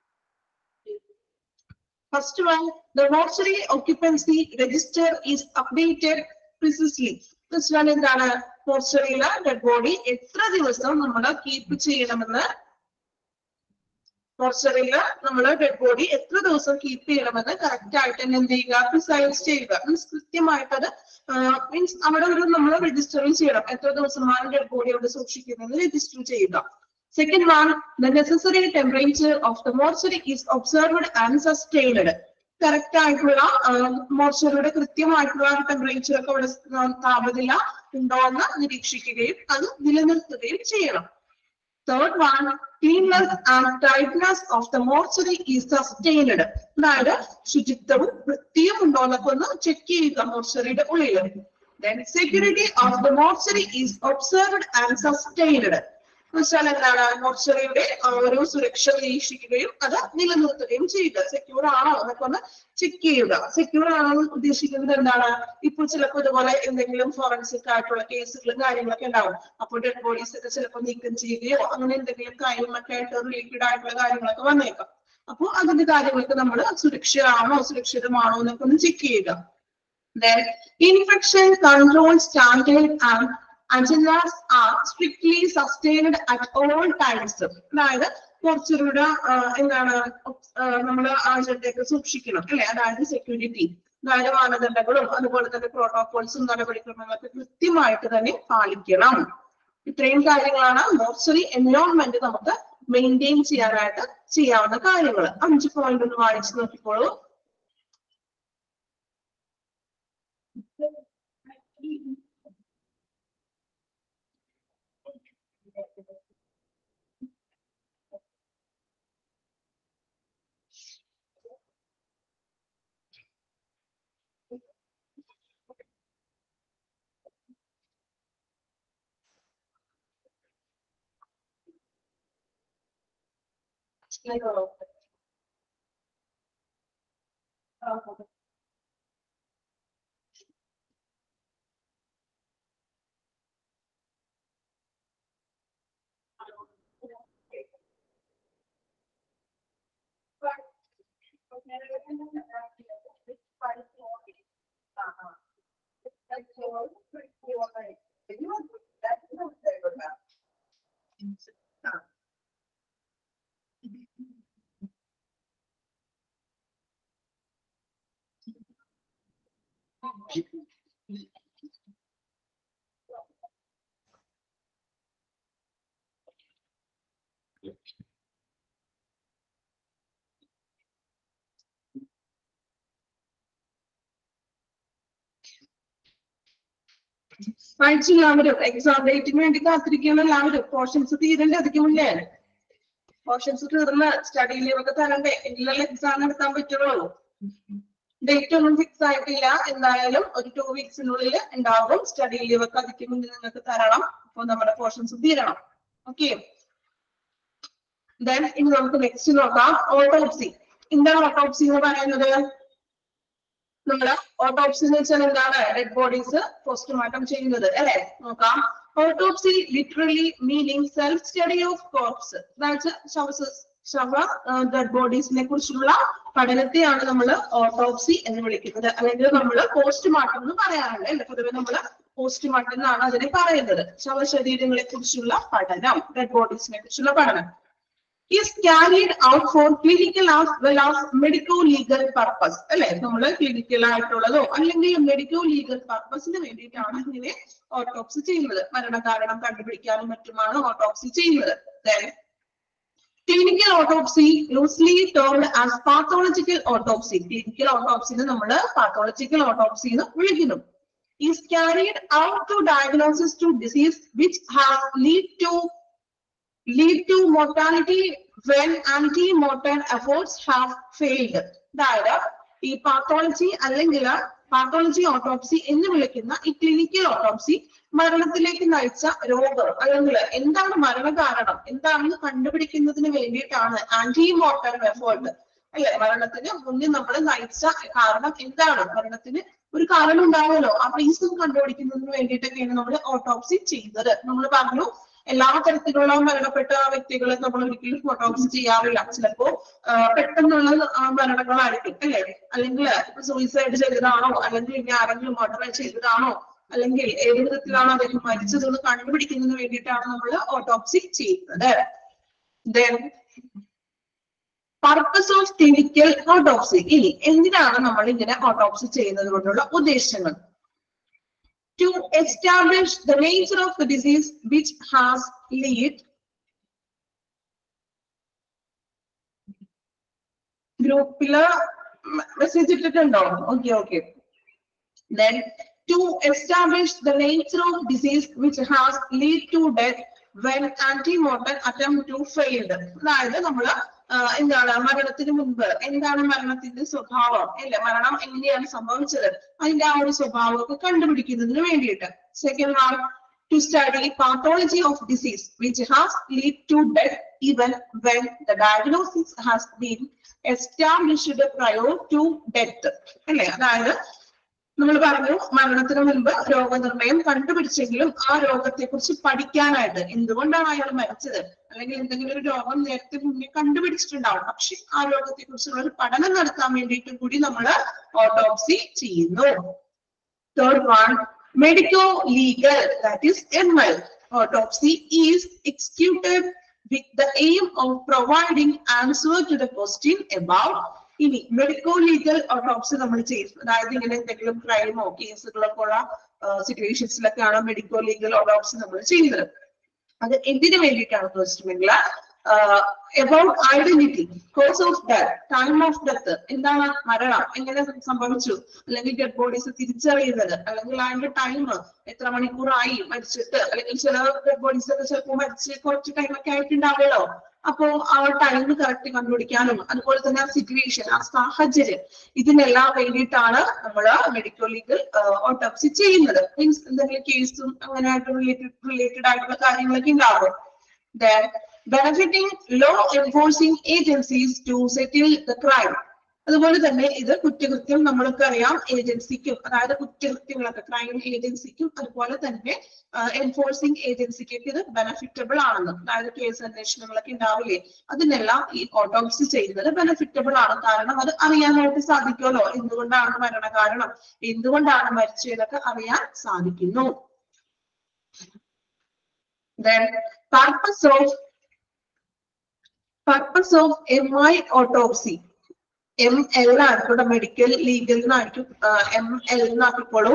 first one the mortuary occupancy register is updated precisely വെച്ചാൽ എന്താണ് മോർച്ചറിയിലെ ഡെഡ് ബോഡി എത്ര ദിവസം നമ്മൾ കീപ്പ് ചെയ്യണമെന്ന് മോർച്ചറിയില് നമ്മൾ ഡെഡ് ബോഡി എത്ര ദിവസം കീപ്പ് ചെയ്യണമെന്ന് കറക്റ്റ് ആയിട്ട് തന്നെ എന്ത് ചെയ്യുക പ്രിസൈസ് ചെയ്യുക മീൻസ് കൃത്യമായിട്ട് അത് മീൻസ് അവിടെ ഒരു നമ്മൾ രജിസ്റ്ററിൽ ചെയ്യണം എത്ര ദിവസമാണ് ഡെഡ് ബോഡി അവിടെ സൂക്ഷിക്കുന്നത് രജിസ്റ്റർ ചെയ്യുക second one the necessary temperature of the mortuary is observed and sustained correct ആയിട്ടുള്ള മോർച്ചറിയുടെ കൃത്യമായിട്ടുള്ള ടെമ്പറേച്ചർ ഒക്കെ അവിടെ ആ, താപനില ഉണ്ടോ എന്ന് നിരീക്ഷിക്കുകയും അത് നിലനിർത്തുകയും ചെയ്യണം third one cleanliness and tightness of the mortuary is sustained അതായത് ശുചിത്വവും വൃത്തിയും ഉണ്ടോ എന്നൊക്കെ ഒന്ന് ചെക്ക് ചെയ്യുക മോർച്ചറിയുടെ ഉള്ളിൽ then security of the mortuary is observed and sustained എന്നുവെച്ചാൽ എന്താണ് മോർച്ചറിയുടെ ഒരു സുരക്ഷ നിരീക്ഷിക്കുകയും അത് നിലനിർത്തുകയും ചെയ്യുക സെക്യൂർ ആണോ എന്നൊക്കെ ഒന്ന് ചെക്ക് ചെയ്യുക സെക്യൂർ ആണോ എന്ന് ഉദ്ദേശിക്കുന്നത് എന്താണ് ഇപ്പോൾ ചിലപ്പോൾ ഇതുപോലെ എന്തെങ്കിലും ഫോറൻസിക് ആയിട്ടുള്ള കേസുകളും കാര്യങ്ങളൊക്കെ ഉണ്ടാവും അപ്പോൾ ഡെഡ് ബോഡീസ് ഒക്കെ ചിലപ്പോൾ നീക്കം ചെയ്യുകയോ അങ്ങനെ എന്തെങ്കിലും കാര്യങ്ങളൊക്കെ ആയിട്ട് റിലേറ്റഡ് ആയിട്ടുള്ള കാര്യങ്ങളൊക്കെ വന്നേക്കാം അപ്പോൾ അതിന്റെ കാര്യങ്ങളൊക്കെ നമ്മൾ സുരക്ഷിതമാണോ സുരക്ഷിതമാണോ എന്നൊക്കെ ഒന്ന് ചെക്ക് ചെയ്യുക Then infection control standard and agendas are strictly sustained at all times. അതായത് കുറച്ചുകൂടെ എന്താണ് നമ്മൾ അജണ്ടയൊക്കെ സൂക്ഷിക്കണം അല്ലെ അതായത് സെക്യൂരിറ്റി അതായത് മാനദണ്ഡങ്ങളും അതുപോലെ തന്നെ പ്രോട്ടോകോൾസും നടപടിക്രമങ്ങളൊക്കെ കൃത്യമായിട്ട് തന്നെ പാലിക്കണം ഇത്രയും കാര്യങ്ങളാണ് മോർച്ചറി എൻവയോൺമെന്റ് നമുക്ക് മെയിൻറ്റെയിൻ ചെയ്യാനായിട്ട് ചെയ്യാവുന്ന കാര്യങ്ങൾ അഞ്ച് പോയിന്റ് ഒന്ന് വായിച്ചു നോക്കിക്കോളൂ വായിച്ചു എല്ലാവരും എക്സാം ഡേറ്റിന് വേണ്ടി കാത്തിരിക്കുകയാണ് എല്ലാവരും പോർഷൻസ് തീരണ്ടേ അതിക്ക് മുന്നേ പോർഷൻസ് തീർന്ന് സ്റ്റഡി ലീവ് ഒക്കെ തരണ്ടേ എങ്കിലല്ലേ എക്സാം നടത്താൻ പറ്റുള്ളൂ ഡേറ്റ് ഒന്നും ഫിക്സ് ആയിട്ടില്ല എന്തായാലും ഒരു ടു വീക്സിനുള്ളിൽ ഉണ്ടാകും സ്റ്റഡി ലീവ് ഒക്കെ അതിക്ക് മുന്നേ നിങ്ങൾക്ക് തരണം അപ്പൊ നമ്മുടെ പോർഷൻസ് തീരണം ഓക്കെ ദെൻ ഇനി നമുക്ക് നെക്സ്റ്റ് നോക്കാം ഓട്ടോപ്സി എന്താണ് ഓട്ടോപ്സി എന്ന് പറയുന്നത് നമ്മള് ഓട്ടോപ്സി എന്ന് വെച്ചാൽ എന്താണ് ഡെഡ് ബോഡീസ് പോസ്റ്റ്മോർട്ടം ചെയ്യുന്നത് അല്ലെ നോക്കാം autopsy literally meaning self study of corpse അതായത് ശവ ശവ ഡെഡ് ബോഡീസിനെ കുറിച്ചുള്ള പഠനത്തെയാണ് നമ്മൾ ഓട്ടോപ്സി എന്ന് വിളിക്കുന്നത് അല്ലെങ്കിൽ നമ്മൾ പോസ്റ്റ്മോർട്ടം എന്ന് പറയാറുണ്ട് അല്ലെ പൊതുവെ നമ്മൾ പോസ്റ്റ്മോർട്ടം എന്നാണ് അതിനെ പറയുന്നത് ശവശരീരങ്ങളെ കുറിച്ചുള്ള പഠനം ഡെഡ് ബോഡീസിനെ കുറിച്ചുള്ള പഠനം is carried out for clinical as well as medico legal purpose അല്ലെ നമ്മൾ ക്ലിനിക്കൽ ആയിട്ടുള്ളതോ അല്ലെങ്കിൽ മെഡിക്കോ ലീഗൽ പർപ്പസിന് വേണ്ടിയിട്ടാണ് ഇങ്ങനെ ഓട്ടോപ്സി ചെയ്യുന്നത് മരണകാരണം കണ്ടുപിടിക്കാനും മറ്റുമാണ് ഓട്ടോപ്സി ചെയ്യുന്നത് Then, clinical autopsy loosely termed as pathological autopsy clinical autopsy നെ നമ്മൾ pathological autopsy എന്ന് വിളിക്കുന്നു is carried out to diagnosis to disease which has lead to lead to mortality when anti-mortem efforts have failed. അതായത് ഈ pathology അല്ലെങ്കിൽ pathology autopsy എന്ന് വിളിക്കുന്ന ഈ ക്ലിനിക്കൽ ഓട്ടോപ്സി മരണത്തിലേക്ക് നയിച്ച രോഗം അല്ലെങ്കിൽ എന്താണ് മരണകാരണം എന്താണെന്ന് കണ്ടുപിടിക്കുന്നതിന് വേണ്ടിയിട്ടാണ് ആന്റി മോർട്ടം എഫേർട്ട് അല്ലെ മരണത്തിന് മുന്നിൽ നമ്മൾ നയിച്ച കാരണം എന്താണ് മരണത്തിന് ഒരു കാരണം ഉണ്ടാവുമല്ലോ ആ റീസൺ കണ്ടുപിടിക്കുന്നതിന് വേണ്ടിയിട്ടൊക്കെയാണ് നമ്മൾ ഓട്ടോപ്സി ചെയ്യുന്നത് നമ്മൾ പറഞ്ഞു എല്ലാ തരത്തിലുള്ള മരണപ്പെട്ട വ്യക്തികളെ നമ്മൾ ഒരിക്കലും ഓട്ടോപ്സി ചെയ്യാറില്ല ചിലപ്പോ ആ, പെട്ടെന്നുള്ള ആ, മരണങ്ങളായിരിക്കും അല്ലെ അല്ലെങ്കിൽ സൂയിസൈഡ് ചെയ്തതാണോ അല്ലെങ്കിൽ ഇനി ആരെങ്കിലും മർഡർ ചെയ്തതാണോ അല്ലെങ്കിൽ ഏത് വിധത്തിലാണ് അദ്ദേഹം മരിച്ചത് എന്ന് കണ്ടുപിടിക്കുന്നതിന് വേണ്ടിയിട്ടാണ് നമ്മൾ ഓട്ടോപ്സി ചെയ്യുന്നത് then purpose of clinical autopsy ഇനി എന്തിനാണ് നമ്മൾ ഇങ്ങനെ ഓട്ടോപ്സി ചെയ്യുന്നത് കൊണ്ടുള്ള ഉദ്ദേശങ്ങൾ to establish the nature of the disease which has led ഗ്രൂപ്പില് മെസ്സേജ് ഇട്ടിട്ടുണ്ടോ okay okay then to establish the nature of disease which has lead to death when anti-mortem attempt to failed അതായത് നമ്മള് ആ, എന്താണ് മരണത്തിന് മുൻപ് എന്താണ് മരണത്തിന്റെ സ്വഭാവം അല്ലെ മരണം എങ്ങനെയാണ് സംഭവിച്ചത് അതിന്റെ ആ ഒരു സ്വഭാവമൊക്കെ കണ്ടുപിടിക്കുന്നതിന് വേണ്ടിയിട്ട് second one to study pathology of disease which has lead to death even when the diagnosis has been established prior to death അല്ലെ അതായത് നമ്മൾ പറഞ്ഞു മരണത്തിന് മുൻപ് രോഗനിർണയം കണ്ടുപിടിച്ചെങ്കിലും ആ രോഗത്തെ കുറിച്ച് പഠിക്കാനായിട്ട് എന്തുകൊണ്ടാണ് അയാൾ മരിച്ചത് അല്ലെങ്കിൽ എന്തെങ്കിലും ഒരു രോഗം നേരത്തെ മുന്നേ കണ്ടുപിടിച്ചിട്ടുണ്ടാവും പക്ഷെ ആ രോഗത്തെ കുറിച്ചുള്ള ഒരു പഠനം നടത്താൻ വേണ്ടിയിട്ടും കൂടി നമ്മൾ ഓട്ടോപ്സി ചെയ്യുന്നു Third one, medico-legal, that is ML. Autopsy is executed with the aim of providing answer to the question about ഇനി മെഡിക്കോ ലീഗൽ ഓട്ടോപ്സി നമ്മൾ ചെയ്യും അതായത് ഇങ്ങനെ എന്തെങ്കിലും ക്രൈമോ കേസുകളൊക്കെ ഉള്ള സിറ്റുവേഷൻസിലൊക്കെയാണ് മെഡിക്കോ ലീഗൽ ഓട്ടോപ്സി നമ്മൾ ചെയ്യുന്നത് അത് എന്തിനു വേണ്ടിയിട്ടാണെന്ന് വെച്ചിട്ടുണ്ടെങ്കിൽ about identity cause of death time of death എന്താണ് മരണം എങ്ങനെ സംഭവിച്ചു അല്ലെങ്കിൽ ഡെഡ് ബോഡീസ് തിരിച്ചറിയുന്നത് അല്ലെങ്കിൽ അതിന്റെ ടൈം എത്ര മണിക്കൂറായി മരിച്ചിട്ട് അല്ലെങ്കിൽ ചില ഡെഡ് ബോഡീസ് ഒക്കെ ചിലപ്പോൾ മരിച്ച് കുറച്ച് ടൈം ഒക്കെ ആയിട്ടുണ്ടാവുമല്ലോ അപ്പോ ആ ടൈം കറക്റ്റ് കണ്ടുപിടിക്കാനും അതുപോലെ തന്നെ ആ സിറ്റുവേഷൻ ആ സാഹചര്യം ഇതിനെല്ലാം വേണ്ടിയിട്ടാണ് നമ്മൾ മെഡിക്കൽ ലീഗൽ ഓട്ടോപ്സി ചെയ്യുന്നത് മീൻസ് എന്തെങ്കിലും കേസും അങ്ങനെ ആയിട്ട് റിലേറ്റഡ് റിലേറ്റഡ് ആയിട്ടുള്ള കാര്യങ്ങളൊക്കെ ഉണ്ടാവും Then benefiting law enforcing agencies to settle the crime അതുപോലെ തന്നെ ഇത് കുറ്റകൃത്യം നമ്മൾക്ക് അറിയാം ഏജൻസിക്കും അതായത് കുറ്റകൃത്യങ്ങളൊക്കെ ക്രൈം ഏജൻസിക്കും അതുപോലെ തന്നെ എൻഫോഴ്സിംഗ് ഏജൻസിക്കൊക്കെ ഇത് ബെനഫിറ്റബിൾ ആണെന്ന് അതായത് കേസ് അന്വേഷണങ്ങളൊക്കെ ഉണ്ടാവില്ലേ അതിനെല്ലാം ഈ ഓട്ടോപ്സി ചെയ്യുന്നത് ബെനഫിറ്റബിൾ ആണ് കാരണം അത് അറിയാനായിട്ട് സാധിക്കുമല്ലോ എന്തുകൊണ്ടാണ് മരണ കാരണം എന്തുകൊണ്ടാണ് മരിച്ചതൊക്കെ അറിയാൻ സാധിക്കുന്നു then purpose of purpose of MI autopsy M L ആയിക്കോട്ടെ മെഡിക്കൽ ലീഗൽ എന്നായിരിക്കും എം എൽ എന്നാക്കിക്കോളൂ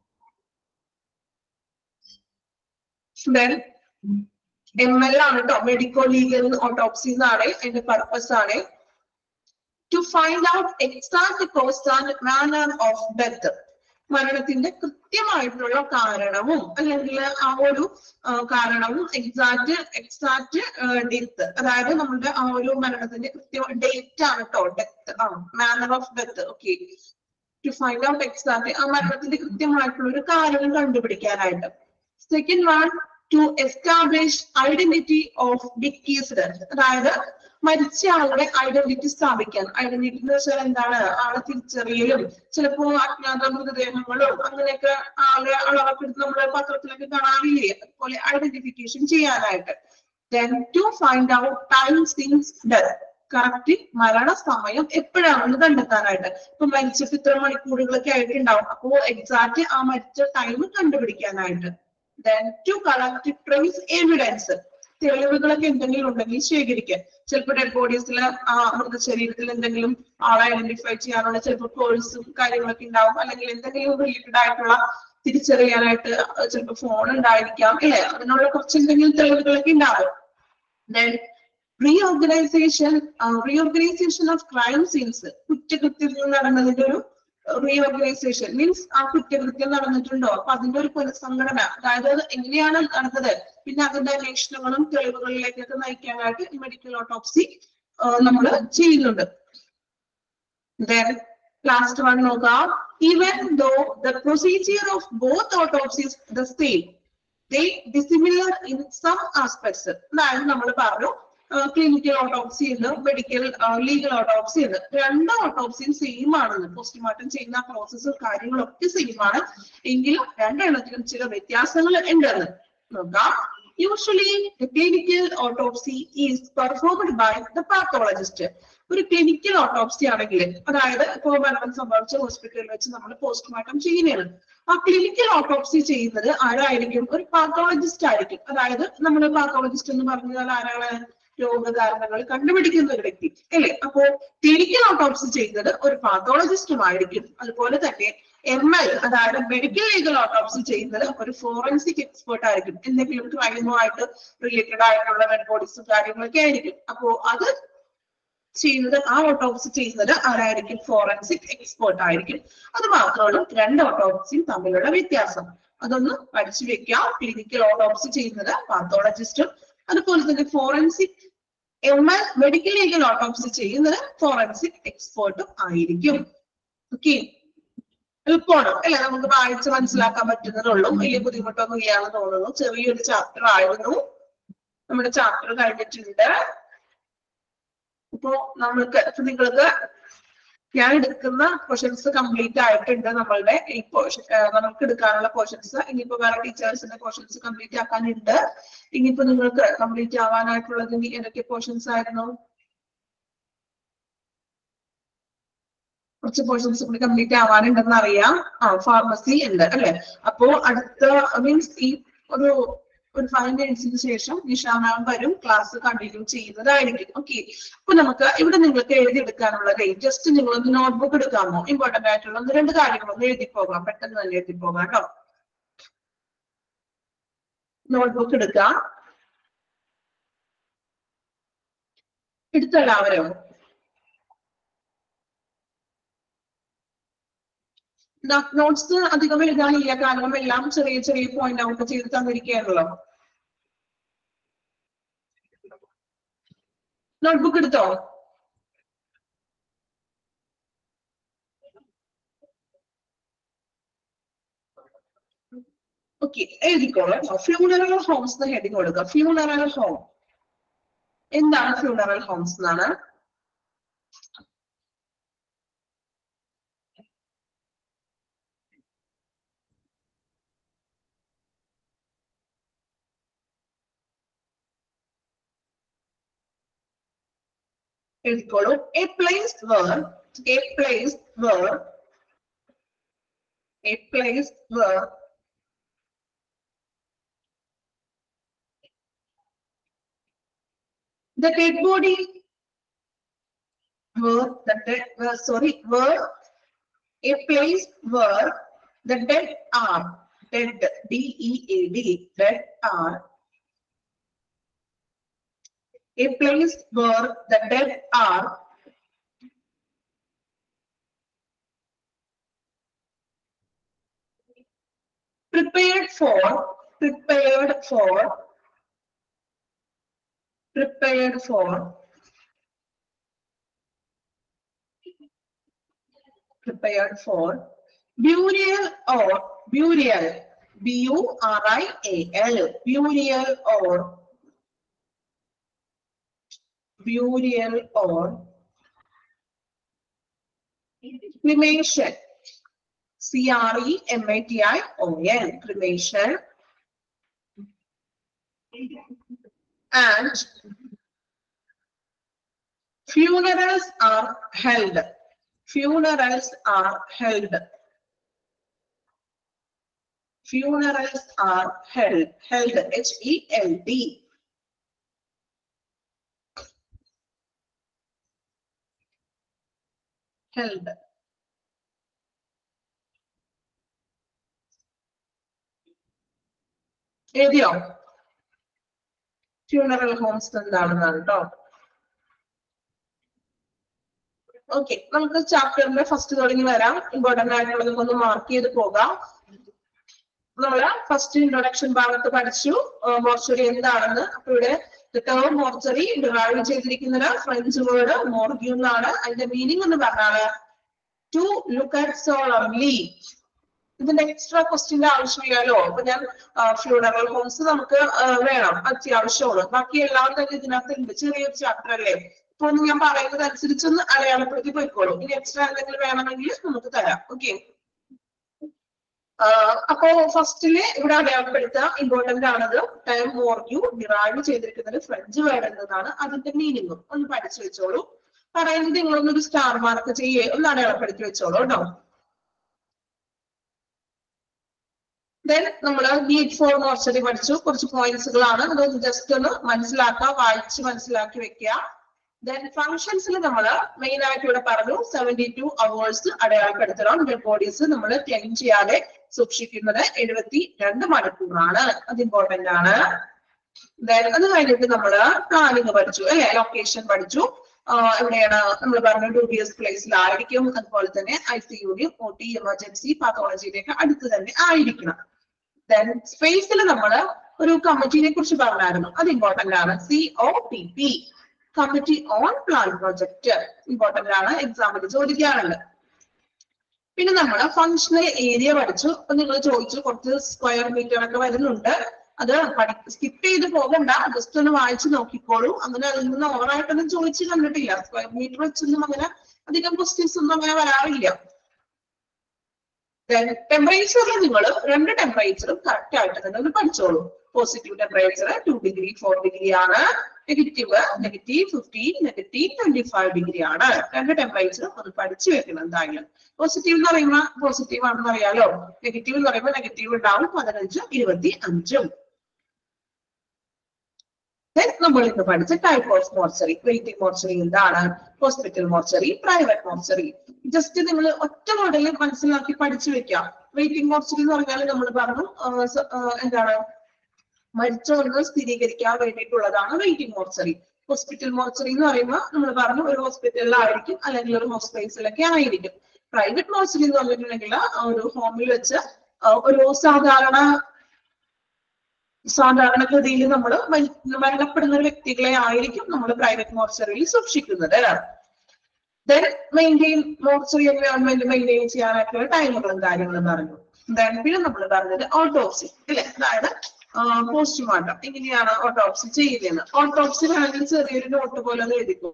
then എം എൽ ആണ് കേട്ടോ മെഡിക്കോ ലീഗൽ ഓട്ടോപ്സി എന്നാണ് അതിന്റെ പർപ്പസ് ആണ് to find out exact cause and manner of death മരണത്തിന്റെ കൃത്യമായിട്ടുള്ള കാരണവും അല്ലെങ്കിൽ ആ ഒരു ആ, കാരണവും എക്സാക്ട് എക്സാക്ട് ഡെത്ത് അതായത് നമ്മുടെ ആ ഒരു മരണത്തിന്റെ കൃത്യ ഡേറ്റ് ആണ് കേട്ടോ ഡെത്ത് ആ manner of death okay to find out exact ആ മരണത്തിന്റെ കൃത്യമായിട്ടുള്ള ഒരു കാരണം കണ്ടുപിടിക്കാനായിട്ട് second one to establish identity of deceased അതായത് മരിച്ച ആളുടെ ഐഡന്റിറ്റി സ്ഥാപിക്കാൻ ഐഡന്റിറ്റി എന്ന് വെച്ചാൽ എന്താണ് ആളെ തിരിച്ചറിയലും ചിലപ്പോ അജ്ഞാത മൃതദേഹങ്ങളും അങ്ങനെയൊക്കെ ആളെ അളവൊക്കെ എടുത്ത് നമ്മുടെ പത്രത്തിലൊക്കെ കാണാറില്ലേ അതുപോലെ ഐഡന്റിഫിക്കേഷൻ ചെയ്യാനായിട്ട് then to find out time since death correct മരണസമയം എപ്പോഴാണെന്ന് കണ്ടെത്താനായിട്ട് ഇപ്പൊ മരിച്ചിട്ട് ഇത്ര മണിക്കൂറുകളൊക്കെ ആയിട്ടുണ്ടാവും അപ്പോ എക്സാക്ട് ആ മരിച്ച ടൈം കണ്ടുപിടിക്കാനായിട്ട് then to collect trace evidence തെളിവുകളൊക്കെ എന്തെങ്കിലും ഉണ്ടെങ്കിൽ ശേഖരിക്കാൻ ചിലപ്പോൾ ഡെഡ് ബോഡീസിൽ ആ മൃതശരീരത്തിൽ എന്തെങ്കിലും ആളെ ഐഡന്റിഫൈ ചെയ്യാനുള്ള ചിലപ്പോൾ കോഴ്സും കാര്യങ്ങളൊക്കെ ഉണ്ടാവും അല്ലെങ്കിൽ എന്തെങ്കിലും റിലേറ്റഡ് ആയിട്ടുള്ള തിരിച്ചറിയാനായിട്ട് ചിലപ്പോൾ ഫോൺ ഉണ്ടായിരിക്കാം അല്ലെ അതിനുള്ള കുറച്ച് എന്തെങ്കിലും തെളിവുകളൊക്കെ ഉണ്ടാവും then reorganization uh, reorganization of crime scenes കുറ്റകൃത്യം നടന്നതിന്റെ ഒരു റീഓർഗനൈസേഷൻ മീൻസ് ആ കുറ്റകൃത്യം നടന്നിട്ടുണ്ടോ അപ്പൊ അതിന്റെ ഒരു പുനഃസംഘടന അതായത് അത് എങ്ങനെയാണ് നടന്നത് പിന്നെ അതിന്റെ അന്വേഷണങ്ങളും തെളിവുകളിലേക്കൊക്കെ നയിക്കാനായിട്ട് ഈ മെഡിക്കൽ ഓട്ടോപ്സി നമ്മൾ ചെയ്യുന്നുണ്ട് then last one നോക്കാം even though the procedure of both autopsies the same they dissimilar in some aspects അതായത് നമ്മൾ പറഞ്ഞു ക്ലിനിക്കൽ ഓട്ടോപ്സി ഉണ്ട് മെഡിക്കൽ ലീഗൽ ഓട്ടോപ്സി ഉണ്ട് രണ്ട് ഓട്ടോപ്സിയും സെയിം ആണെന്ന് പോസ്റ്റ്മോർട്ടം ചെയ്യുന്ന പ്രോസസ്സും കാര്യങ്ങളൊക്കെ സെയിം ആണ് എങ്കിലും രണ്ടെണ്ണത്തിലും ചില വ്യത്യാസങ്ങൾ ഉണ്ടെന്ന് നോക്കാം usually clinical autopsy is performed by the pathologist ഒരു ക്ലിനിക്കൽ ഓട്ടോപ്സി ആണെങ്കിൽ അതായത് ഇപ്പോ മരണം സംഭവിച്ച ഹോസ്പിറ്റലിൽ വെച്ച് നമ്മൾ പോസ്റ്റ്മോർട്ടം ചെയ്യുന്നതാണ് ആ ക്ലിനിക്കൽ ഓട്ടോപ്സി ചെയ്യുന്നത് ആരായിരിക്കും ഒരു പാത്തോളജിസ്റ്റ് ആയിരിക്കും അതായത് നമ്മൾ പാത്തോളജിസ്റ്റ് എന്ന് പറഞ്ഞാൽ ആരാണ് രോഗകാരണങ്ങൾ കണ്ടുപിടിക്കുന്ന ഒരു വ്യക്തി അല്ലെ അപ്പോ ക്ലിനിക്കൽ ഓട്ടോപ്സി ചെയ്യുന്നത് ഒരു പാത്തോളജിസ്റ്റും ആയിരിക്കും അതുപോലെ തന്നെ എം എൽ അതായത് മെഡിക്കൽ ലീഗൽ ഓട്ടോപ്സി ചെയ്യുന്നത് ഒരു ഫോറൻസിക് എക്സ്പേർട്ട് ആയിരിക്കും എന്തെങ്കിലും ക്രൈമുമായിട്ട് റിലേറ്റഡ് ആയിട്ടുള്ള ഡെഡ് ബോഡീസും കാര്യങ്ങളൊക്കെ ആയിരിക്കും അപ്പോ അത് ചെയ്യുന്നത് ആ ഓട്ടോപ്സി ചെയ്യുന്നത് ആരായിരിക്കും ഫോറൻസിക് എക്സ്പേർട്ട് ആയിരിക്കും അത് മാത്രമല്ല രണ്ട് ഓട്ടോപ്സിയും തമ്മിലുള്ള വ്യത്യാസം അതൊന്ന് പഠിച്ചു വെക്കാം ക്ലിനിക്കൽ ഓട്ടോപ്സി ചെയ്യുന്നത് പാത്തോളജിസ്റ്റും അതുപോലെ തന്നെ forensic M L medical legal autopsy ചെയ്യുന്നത് ഫോറൻസിക് എക്സ്പേർട്ടും ആയിരിക്കും ഓക്കെ എളുപ്പമാണ് അല്ലെ നമുക്ക് വായിച്ച് മനസ്സിലാക്കാൻ പറ്റുന്നതുള്ളൂ വലിയ ബുദ്ധിമുട്ടൊന്നും ഇല്ലാന്ന് തോന്നുന്നു ചെറിയൊരു ചാപ്റ്റർ ആയിരുന്നു നമ്മുടെ ചാപ്റ്റർ കഴിഞ്ഞിട്ടുണ്ട് ഇപ്പോ നമ്മൾക്ക് ഇപ്പൊ നിങ്ങൾക്ക് ഞാൻ എടുക്കുന്ന പോർഷൻസ് കംപ്ലീറ്റ് ആയിട്ടുണ്ട് നമ്മളുടെ ഈ പോർഷൻ നമുക്ക് എടുക്കാനുള്ള പോർഷൻസ് ഇനിയിപ്പോ വേറെ ടീച്ചേഴ്സിന്റെ പോർഷൻസ് കംപ്ലീറ്റ് ആക്കാനുണ്ട് ഇനിയിപ്പോ നിങ്ങൾക്ക് കംപ്ലീറ്റ് ആവാനായിട്ടുള്ളത് ഇനി ഏതൊക്കെ പോർഷൻസ് ആയിരുന്നു കുറച്ച് പോർഷൻസ് കൂടി കംപ്ലീറ്റ് ആവാനുണ്ടെന്ന് അറിയാം ആ ഫാർമസി ഉണ്ട് അല്ലെ അപ്പോ അടുത്ത മീൻസ് ഈ ഒരു ഒരു ഫൈവ് മിനിറ്റ്സിന് ശേഷം നിഷാ മാം വരും ക്ലാസ് കണ്ടിന്യൂ ചെയ്യുന്നതായിരിക്കും ഓക്കെ അപ്പൊ നമുക്ക് ഇവിടെ നിങ്ങൾക്ക് എഴുതിയെടുക്കാനുള്ളത് ജസ്റ്റ് നിങ്ങൾ ഒന്ന് നോട്ട്ബുക്ക് എടുക്കാമോ ഇമ്പോർട്ടന്റ് ആയിട്ടുള്ള ഒന്ന് രണ്ട് കാര്യങ്ങളൊന്ന് എഴുതി പോകാം പെട്ടെന്ന് തന്നെ എഴുതി പോകാം കേട്ടോ നോട്ട്ബുക്ക് എടുക്കാം എടുത്തെല്ലാവരും നോട്ട്സ് അധികം എഴുതാനില്ല കാരണം എല്ലാം ചെറിയ ചെറിയ പോയിന്റ് ഔട്ട് ചെയ്ത് തന്നിരിക്കുകയാണല്ലോ നോട്ട്ബുക്ക് എടുത്തോ ഓക്കെ എഴുതിക്കോളൂ ഫ്യൂണറൽ ഹോംസ് ഹെഡിങ് കൊടുക്കുക ഫ്യൂണറൽ ഹോം എന്താണ് ഫ്യൂണറൽ ഹോംസ് എന്നാണ് എഴുതിക്കോളൂ a place where a place where a place where the dead body were the dead were sorry were a place where the dead are dead d e a d dead are a place where the dead are prepared for prepared for prepared for prepared for burial or burial b u r i a l burial or burial or cremation c r e m a t i o n cremation and funerals are held funerals are held funerals are held held h e l d held എഴുതിയോ funeral homes എന്താണെന്നാണ് കേട്ടോ okay നമുക്ക് ചാപ്റ്ററിന്റെ first തുടങ്ങി വരാം important ആയിട്ടുള്ളതൊക്കെ ഒന്ന് mark ചെയ്ത് പോകാം നമ്മള് ഫസ്റ്റ് ഇൻട്രൊഡക്ഷൻ ഭാഗത്ത് പഠിച്ചു മോർച്ചറി എന്താണെന്ന് അപ്പൊ ഇവിടെ ടേം മോർച്ചറി ഡിറൈവ് ചെയ്തിരിക്കുന്നത് ഫ്രഞ്ച് വേർഡ് മോർഗ്യൂ എന്നാണ് അതിന്റെ മീനിങ് എന്ന് പറഞ്ഞാല് ടു ലുക്ക് അറ്റ് സോളംലി ഇതിന്റെ എക്സ്ട്രാ ക്വസ്റ്റ്യന്റെ ആവശ്യമില്ലല്ലോ അപ്പൊ ഞാൻ ഫ്യൂണറൽ ഹോംസ് നമുക്ക് ആ, വേണം അത്യാവശ്യമാണ് ബാക്കി എല്ലാം തന്നെ ഇതിനകത്ത് ഉണ്ട് ചെറിയൊരു ചാപ്റ്റർ അല്ലേ ഇപ്പൊ ഒന്ന് ഞാൻ പറയുന്നത് അനുസരിച്ചൊന്ന് അടയാളപ്പെടുത്തി പോയിക്കോളൂ ഇനി എക്സ്ട്രാ എന്തെങ്കിലും വേണമെങ്കിൽ നമുക്ക് തരാം ഓക്കെ അപ്പോ ഫസ്റ്റില് ഇവിടെ അടയാളപ്പെടുത്തുക ഇമ്പോർട്ടന്റ് ആണത് ടൈം മോർഗ്യൂ ഡിറൈവ് ചെയ്തിരിക്കുന്നത് ഫ്രഞ്ച് വേർഡ് എന്നതാണ് അതിന്റെ മീനിങ്ങും ഒന്ന് പഠിച്ചു വെച്ചോളൂ പറയുന്നത് നിങ്ങളൊന്നൊരു സ്റ്റാർ മാർക്ക് ചെയ്യേ ഒന്ന് അടയാളപ്പെടുത്തി വെച്ചോളൂ കേട്ടോ ദെൻ നമ്മൾ നീഡ് ഫോർ മോർച്ചറി പഠിച്ചു കുറച്ച് പോയിന്റ്സുകളാണ് അത് ജസ്റ്റ് ഒന്ന് മനസ്സിലാക്കുക വായിച്ച് മനസ്സിലാക്കി വെക്കുക ദെൻ ഫങ്ഷൻസിൽ നമ്മൾ മെയിൻ ആയിട്ട് ഇവിടെ പറഞ്ഞു സെവന്റി ടു അവേഴ്സ് അടയാളപ്പെടുത്തണം ഡെഡ് ബോഡീസ് നമ്മൾ ക്ലെയിം ചെയ്യാതെ സൂക്ഷിക്കുന്നത് എഴുപത്തി രണ്ട് മണിക്കൂറാണ് അത് ഇമ്പോർട്ടന്റ് ആണ് ദെൻ അത് കഴിഞ്ഞിട്ട് നമ്മൾ പ്ലാനിങ് പഠിച്ചു അല്ലെ ലൊക്കേഷൻ പഠിച്ചു ആഹ് എവിടെയാണ് നമ്മൾ പറഞ്ഞ ഡ്യൂബിയസ് പ്ലേസിലായിരിക്കും അതുപോലെ തന്നെ ഐ സി യുടെയും ഒ ടി എമർജൻസി പാത്തോളജിയുടെ ഒക്കെ അടുത്ത് തന്നെ ആയിരിക്കണം ദെൻ സ്പേസിൽ നമ്മൾ ഒരു കമ്മിറ്റിനെ കുറിച്ച് പറഞ്ഞായിരുന്നു അത് ഇമ്പോർട്ടന്റ് ആണ് C O P P committee on plan project important ആണ് എക്സാമിൽ ചോദിക്കാറുണ്ട് പിന്നെ നമ്മൾ ഫങ്ഷണൽ ഏരിയ പഠിച്ചു അപ്പൊ നിങ്ങൾ ചോദിച്ചു കുറച്ച് സ്ക്വയർ മീറ്റർ ഒക്കെ വരുന്നുണ്ട് അത് സ്കിപ്പ് ചെയ്ത് പോകണ്ട ജസ്റ്റ് ഒന്ന് വായിച്ചു നോക്കിക്കോളൂ അങ്ങനെ അതിൽ നിന്ന് ഓവറായിട്ടൊന്നും ചോദിച്ചു കണ്ടിട്ടില്ല സ്ക്വയർ മീറ്റർ വെച്ചൊന്നും അങ്ങനെ അധികം ക്വസ്റ്റ്യൻസ് ഒന്നും അങ്ങനെ വരാറില്ല ടെമ്പറേച്ചറിൽ നിങ്ങൾ രണ്ട് ടെമ്പറേച്ചറും കറക്റ്റ് ആയിട്ട് തന്നെ ഒന്ന് പഠിച്ചോളൂ positive temperature two degree four degree ആണ് negative negative fifteen negative twenty five degree ആണ് രണ്ട് ടെമ്പറേച്ചറും ഒന്ന് പഠിച്ചു വെക്കണം എന്തായാലും പോസിറ്റീവ് എന്ന് പറയുമ്പോൾ പോസിറ്റീവ് ആണെന്ന് അറിയാലോ നെഗറ്റീവ് എന്ന് പറയുമ്പോൾ നെഗറ്റീവ് ഉണ്ടാവും പതിനഞ്ചും ഇരുപത്തി അഞ്ചും Then നമ്മൾ ഇന്ന് പഠിച്ച type of mortuary waiting mortuary എന്താണ് hospital mortuary private mortuary just നിങ്ങൾ ഒറ്റ മോഡലിൽ മനസ്സിലാക്കി പഠിച്ചു വെക്കാം വെയിറ്റിംഗ് മോർച്ചറി എന്ന് പറഞ്ഞാൽ നമ്മൾ പറഞ്ഞു ആ, സ- ആ, എന്താണ് മരിച്ചവർക്ക് സ്ഥിരീകരിക്കാൻ വേണ്ടിയിട്ടുള്ളതാണ് വെയിറ്റിംഗ് മോർച്ചറി ഹോസ്പിറ്റൽ മോർച്ചറി എന്ന് പറയുമ്പോൾ നമ്മൾ പറഞ്ഞു ഒരു ഹോസ്പിറ്റലിലായിരിക്കും അല്ലെങ്കിൽ ഒരു ഹോസ്പിറ്റൽസിലൊക്കെ ആയിരിക്കും പ്രൈവറ്റ് മോർച്ചറി എന്ന് പറഞ്ഞിട്ടുണ്ടെങ്കിൽ ആ ഒരു ഹോമിൽ വെച്ച് ആ, ഒരു സാധാരണ സാധാരണഗതിയിൽ നമ്മൾ മരണപ്പെടുന്ന ഒരു വ്യക്തികളെ ആയിരിക്കും നമ്മൾ പ്രൈവറ്റ് മോർച്ചറിയിൽ സൂക്ഷിക്കുന്നത് then maintain mortuary environment maintain ചെയ്യാനായിട്ടുള്ള ടൈമുകളും കാര്യങ്ങളും പറഞ്ഞു ദെൻ പിന്നെ നമ്മൾ പറഞ്ഞത് ഓട്ടോപ്സി അല്ലെ അതായത് പോസ്റ്റ്മോർട്ടം ഇങ്ങനെയാണ് ഓട്ടോപ്സി ചെയ്യുന്നത് ഓട്ടോപ്സി വേണമെങ്കിൽ ചെറിയൊരു നോട്ട് പോലെ ഒന്ന് എഴുതിക്കും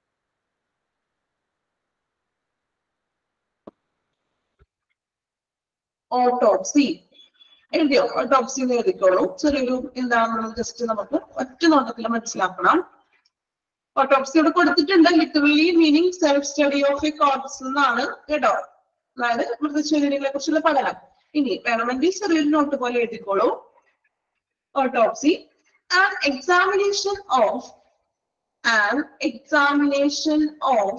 ഓട്ടോപ്സി എഴുതിയോ ഓട്ടോപ്സി എന്ന് എഴുതിക്കോളൂ ചെറിയൊരു എന്താണെന്നുള്ളത് ജസ്റ്റ് നമുക്ക് ഒറ്റ നോട്ടത്തിൽ മനസ്സിലാക്കണം ഓട്ടോപ്സി ഇവിടെ കൊടുത്തിട്ടുണ്ട് literally meaning self study of a corpse എന്നാണ് കേട്ടോ അതായത് മൃതശരീരങ്ങളെ കുറിച്ചുള്ള പഠനം ഇനി വേണമെങ്കിൽ ചെറിയൊരു നോട്ട് പോലെ എഴുതിക്കോളൂ autopsy and examination of an examination of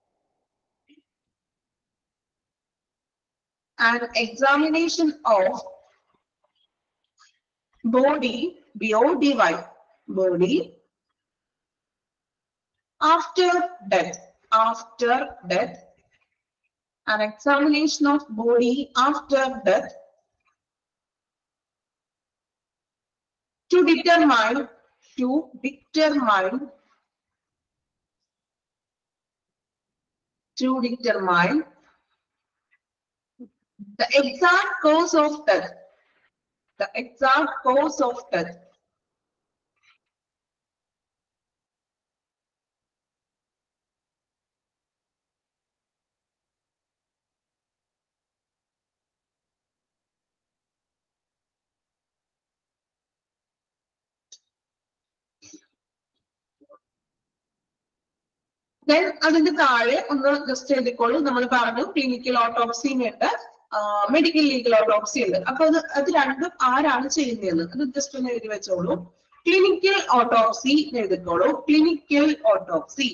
an examination of body body body after death after death an examination of body after death to determine to determine to determine the exact cause of death the exact cause of death then അതിന്റെ താഴെ ഒന്ന് just എഴുതിക്കോളൂ നമ്മൾ പറഞ്ഞു clinical autopsy ഉണ്ട് medical legal autopsy ഉണ്ട് അപ്പൊ അത് അത് രണ്ടും ആരാണ് ചെയ്യുന്നതെന്ന് അത് ജസ്റ്റ് ഒന്ന് എഴുതി വെച്ചോളൂ ക്ലിനിക്കൽ ഓട്ടോപ്സി എഴുതിക്കോളൂ ക്ലിനിക്കൽ ഓട്ടോപ്സി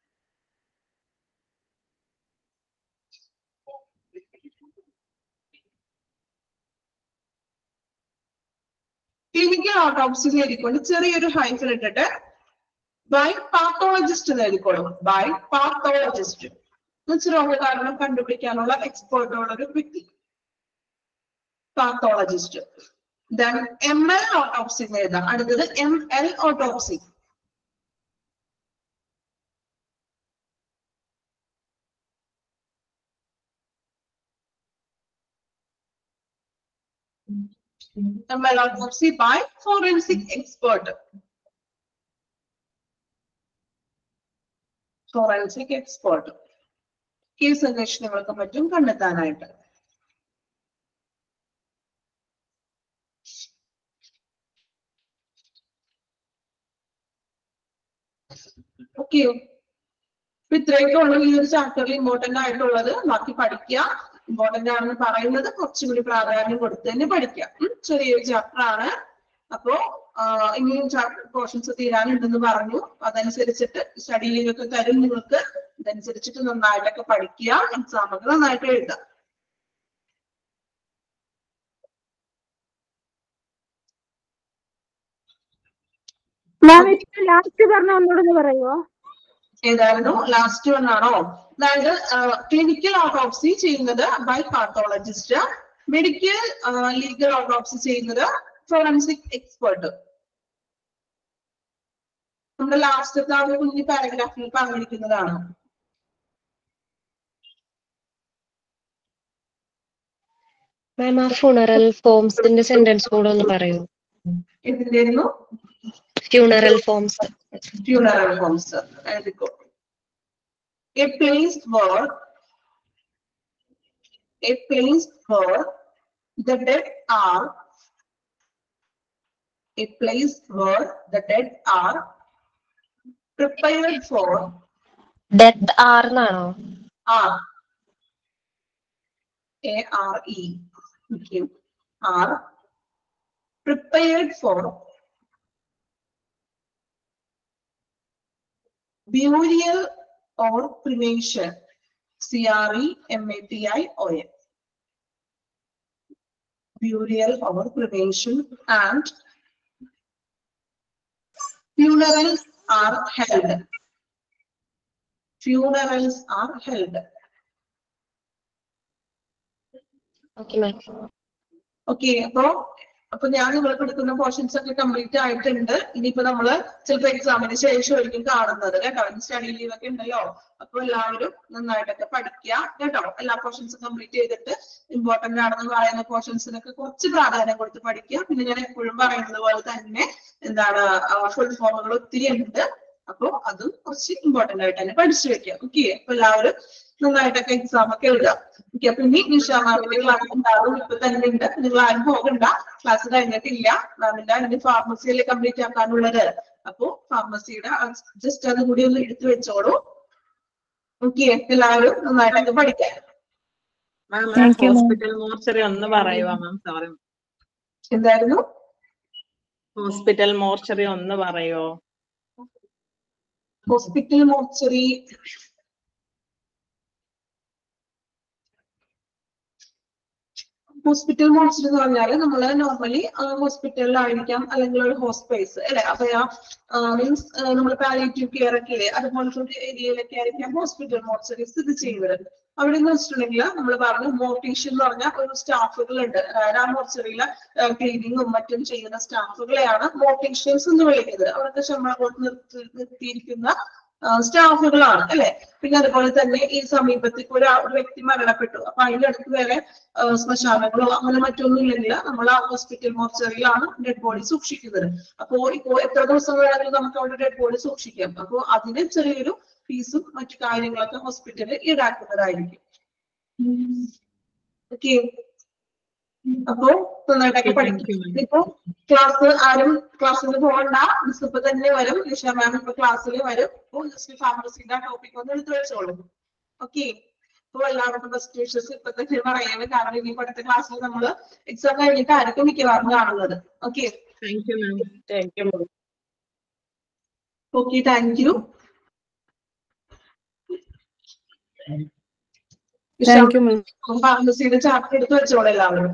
ക്ലിനിക്കൽ ഓട്ടോപ്സി എഴുതിക്കൊണ്ട് ചെറിയൊരു ഹൈഫൻ ഇട്ടിട്ട് ബൈ പാത്തോളജിസ്റ്റ് എന്ന് എഴുതിക്കോളും ബൈ പാത്തോളജിസ്റ്റ് രോഗകാരണം കണ്ടുപിടിക്കാനുള്ള എക്സ്പേർട്ടുള്ള ഒരു വ്യക്തി pathologist then M L autopsy എന്ന് എഴുതാം അടുത്തത് M L autopsy M L autopsy by forensic expert forensic expert case അന്വേഷണങ്ങൾക്ക് മറ്റും കണ്ടെത്താനായിട്ട് ഓക്കെ ഇത്രയൊക്കെ ഉള്ളു ഈ ഒരു ചാപ്റ്ററിൽ ഇമ്പോർട്ടന്റ് ആയിട്ടുള്ളത് ബാക്കി പഠിക്കുക ഇമ്പോർട്ടന്റ് ആണെന്ന് പറയുന്നത് കുറച്ചും കൂടി പ്രാധാന്യം കൊടുത്ത് തന്നെ പഠിക്കുക ഉം. ചെറിയൊരു ചാപ്റ്റർ ആണ് അപ്പോ ആഹ് ഇനിയും ചാപ്റ്റർ പോർഷൻസ് തീരാനുണ്ടെന്ന് പറഞ്ഞു അതനുസരിച്ചിട്ട് സ്റ്റഡി ലീവൊക്കെ തരും നിങ്ങൾക്ക് അതനുസരിച്ചിട്ട് നന്നായിട്ടൊക്കെ പഠിക്കുക എക്സാം ഒക്കെ നന്നായിട്ട് എഴുതാം മാം ഇപ്പൊ ലാസ്റ്റ് പറഞ്ഞ ഒന്നുകൂടെ പറയുമോ ഏതായിരുന്നു ലാസ്റ്റ് വൺ ആണോ അതായത് ക്ലിനിക്കൽ ഓട്ടോപ്സി ചെയ്യുന്നത് by pathologist medical legal autopsy ചെയ്യുന്നത് ഫോറൻസിക് എക്സ്പേർട്ട് നമ്മുടെ ലാസ്റ്റത്തെ ആ ഒരു കുഞ്ഞു പാരഗ്രാഫിൽ പറഞ്ഞിരിക്കുന്നതാണ് മാം ആ ഫ്യൂണറൽ ഫോംസിന്റെ സെന്റൻസ് കൂടെ ഒന്ന് പറയൂ എന്തിന്റെയായിരുന്നു ഫ്യൂണറൽ ഫോംസ് funeral homes എഴുതിക്കോ a place where a place where the dead are a place where the dead are prepared for death are എന്നാണോ are a r e okay, are prepared for burial or cremation c r e m a t i o n burial or cremation and funerals are held funerals are held okay ma'am okay അപ്പോ അപ്പൊ ഞാൻ നിങ്ങൾക്ക് എടുക്കുന്ന portions ഒക്കെ complete ആയിട്ടുണ്ട് ഇനിയിപ്പോ നമ്മള് ചിലപ്പോ എക്സാമിന് ശേഷമായിരിക്കും കാണുന്നത് കേട്ടോ സ്റ്റഡി ലീവ് ഒക്കെ ഉണ്ടല്ലോ അപ്പൊ എല്ലാവരും നന്നായിട്ടൊക്കെ പഠിക്കുക കേട്ടോ എല്ലാ പോർഷൻസും കംപ്ലീറ്റ് ചെയ്തിട്ട് ഇമ്പോർട്ടന്റ് ആണെന്ന് പറയുന്ന പോർഷൻസിനൊക്കെ കുറച്ച് പ്രാധാന്യം കൊടുത്ത് പഠിക്കുക പിന്നെ ഞാൻ എപ്പോഴും പറയുന്നത് പോലെ തന്നെ എന്താണ് ഫുൾ ഫോമുകൾ ഒത്തിരി ഉണ്ട് അപ്പൊ അതും കുറച്ച് ഇമ്പോർട്ടന്റ് ആയിട്ട് തന്നെ പഠിച്ചു വെക്കുക ഓക്കെ അപ്പൊ എല്ലാവരും നന്നായിട്ടൊക്കെ എക്സാം ഒക്കെ എഴുതുക ഓക്കെ അപ്പൊ ഇനി നിഷ മാമിന്റെ ക്ലാസ് ഉണ്ടാവും ഇപ്പൊ തന്നെ ഉണ്ട് നിങ്ങൾ ആരും പോകണ്ട ക്ലാസ് കഴിഞ്ഞിട്ടില്ല മാമിന്റെ അതിന്റെ ഫാർമസിയിൽ കംപ്ലീറ്റ് ആക്കാനുള്ളത് അപ്പൊ ഫാർമസിയുടെ ജസ്റ്റ് അത് കൂടി ഒന്ന് എടുത്തു വെച്ചോളൂ ഓക്കെ എല്ലാവരും നന്നായിട്ടൊക്കെ പഠിക്കാം ma'am Thank you, ma'am. Hospital mortuary ഒന്ന് പറയുക മാം സോറി എന്തായിരുന്നു ഹോസ്പിറ്റൽ മോർച്ചറി ഒന്ന് പറയോ ഹോസ്പിറ്റൽ മോർച്ചറി ഹോസ്പിറ്റൽ മോർച്ചറി എന്ന് പറഞ്ഞാല് നമ്മള് നോർമലി ഹോസ്പിറ്റലിലായിരിക്കാം അല്ലെങ്കിൽ ഒരു ഹോസ്പേസ് അല്ലെ അപ്പൊ മീൻസ് നമ്മൾ പാലിയേറ്റീവ് കെയർ ഒക്കെ ഇല്ലേ അതുപോലത്തെ ഒരു ഏരിയയിലൊക്കെ ആയിരിക്കാം ഹോസ്പിറ്റൽ മോർച്ചറി സ്ഥിതി ചെയ്യുന്നത് അവിടെ എന്ന് വെച്ചിട്ടുണ്ടെങ്കിൽ നമ്മൾ പറഞ്ഞു മോർട്ടീഷ്യൻ എന്ന് പറഞ്ഞ ഒരു സ്റ്റാഫുകൾ ഉണ്ട് അതായത് ആ മോർച്ചറിയിലെ ക്ലീനിങ്ങും മറ്റും ചെയ്യുന്ന സ്റ്റാഫുകളെയാണ് മോർട്ടീഷ്യൻസ് എന്ന് വിളിക്കുന്നത് അവർക്ക് ശമ്പളം കൊടുത്ത് നിർത്തി നിർത്തിയിരിക്കുന്ന സ്റ്റാഫുകളാണ് അല്ലെ പിന്നെ അതുപോലെ തന്നെ ഈ സമീപത്ത് ഇപ്പൊ ഒരു ഒരു വ്യക്തി മരണപ്പെട്ടു അപ്പൊ അതിന്റെ അടുത്ത് വേറെ ആ, ശ്മശാനങ്ങളോ അങ്ങനെ മറ്റൊന്നും ഇല്ലെങ്കിൽ നമ്മൾ ആ ഹോസ്പിറ്റൽ മോർച്ചറിയിലാണ് ഡെഡ് ബോഡി സൂക്ഷിക്കുന്നത് അപ്പോ ഇപ്പോ എത്ര ദിവസം വേണമെങ്കിലും നമുക്ക് അവിടെ ഡെഡ് ബോഡി സൂക്ഷിക്കാം അപ്പോ അതിന് ചെറിയൊരു ഫീസും മറ്റു കാര്യങ്ങളൊക്കെ ഹോസ്പിറ്റലിൽ ഈടാക്കുന്നതായിരിക്കും ഓക്കെ അപ്പോ നന്നായിട്ടൊക്കെ പഠിക്കും ഇപ്പൊ ക്ലാസ് ആരും ക്ലാസ്സിൽ പോകണ്ട മിസ് ഇപ്പൊ തന്നെ വരും നിഷ മാം ഇപ്പൊ ക്ലാസ്സിൽ വരും അപ്പൊ ജസ്റ്റ് ഫാർമസിന്റെ ടോപ്പിക് ഒന്ന് എടുത്തു വെച്ചോളൂ ഓക്കെ അപ്പൊ എല്ലാവർക്കും ബെസ്റ്റ് വിഷസ് ഇപ്പൊ തന്നെ പറയുന്നത് കാരണം ഇനി അടുത്ത ക്ലാസ്സിൽ നമ്മള് എക്സാം കഴിഞ്ഞിട്ട് ആയിരിക്കും മിക്കവാറും കാണുന്നത് okay thank you ma'am thank you ma'am okay thank you Thank you, ma'am. ഫാർമസിയുടെ ചാപ്റ്റർ എടുത്ത് വെച്ചോളൂ എല്ലാവരും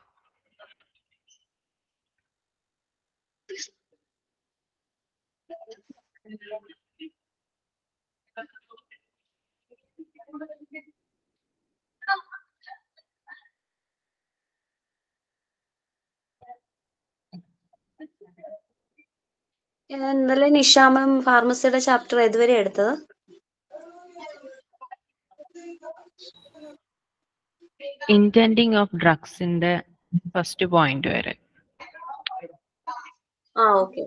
ഇന്നലെ നിഷാമം ഫാർമസിയുടെ ചാപ്റ്റർ ഏതുവരെ എടുത്തത് ഇന്റൻഡിങ് ഓഫ് ഡ്രഗ്സിന്റെ ഫസ്റ്റ് പോയിന്റ് വരെ ആ ഓക്കെ